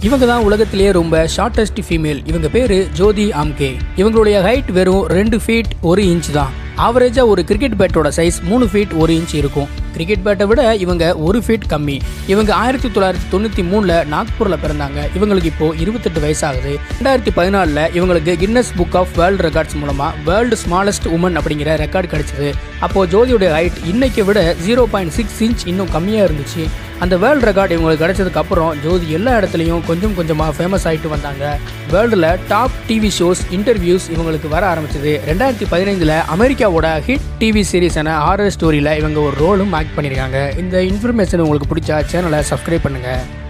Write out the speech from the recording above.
இவங்க தான் உலகத்திலேயே ரொம்ப ஷார்ட்டஸ்ட் ஃபீமேல் இவங்க பேரு ஜோதி ஆம்கே இவங்களுடைய ஹைட் வெறும் ரெண்டு ஃபீட் ஒரு இன்ச் தான் ஆவரேஜாக ஒரு கிரிக்கெட் பேட்டோட சைஸ் மூணு ஃபீட் ஒரு இன்ச் இருக்கும் கிரிக்கெட் பேட்டை விட இவங்க ஒரு ஃபீட் கம்மி இவங்க ஆயிரத்தி தொள்ளாயிரத்தி தொண்ணூற்றி மூணில் நாக்பூரில் பிறந்தாங்க இவங்களுக்கு இப்போ இருபத்தெட்டு வயசாகுது ரெண்டாயிரத்தி பதினாலில் இவங்களுக்கு Guinness book of world records மூலமாக வேர்ல்டு ஸ்மாலஸ்ட் உமன் அப்படிங்கிற ரெக்கார்டு கிடைச்சது அப்போது ஜோதியோட ஹைட் இன்னைக்கு விட ஜீரோ பாயிண்ட் சிக்ஸ் இன்ச் இன்னும் கம்மியாக இருந்துச்சு அந்த வேர்ல்டு ரெக்கார்டு இவங்களுக்கு கிடைச்சதுக்கு அப்புறம் ஜோதி எல்லா இடத்துலையும் கொஞ்சம் கொஞ்சமாக ஃபேமஸ் ஆகிட்டு வந்தாங்க வேர்ல்டில் டாப் டிவி ஷோஸ் இன்டர்வியூஸ் இவங்களுக்கு வர ஆரம்பிச்சது ரெண்டாயிரத்தி பதினைந்தில் அமெரிக்காவோட ஹிட் டிவி சீரீஸான ஹாரர் ஸ்டோரியில் இவங்க ஒரு ரோலும் ஆக்ட் பண்ணியிருக்காங்க இந்த இன்ஃபர்மேஷன் உங்களுக்கு பிடிச்சா சேனலை சப்ஸ்கிரைப் பண்ணுங்கள்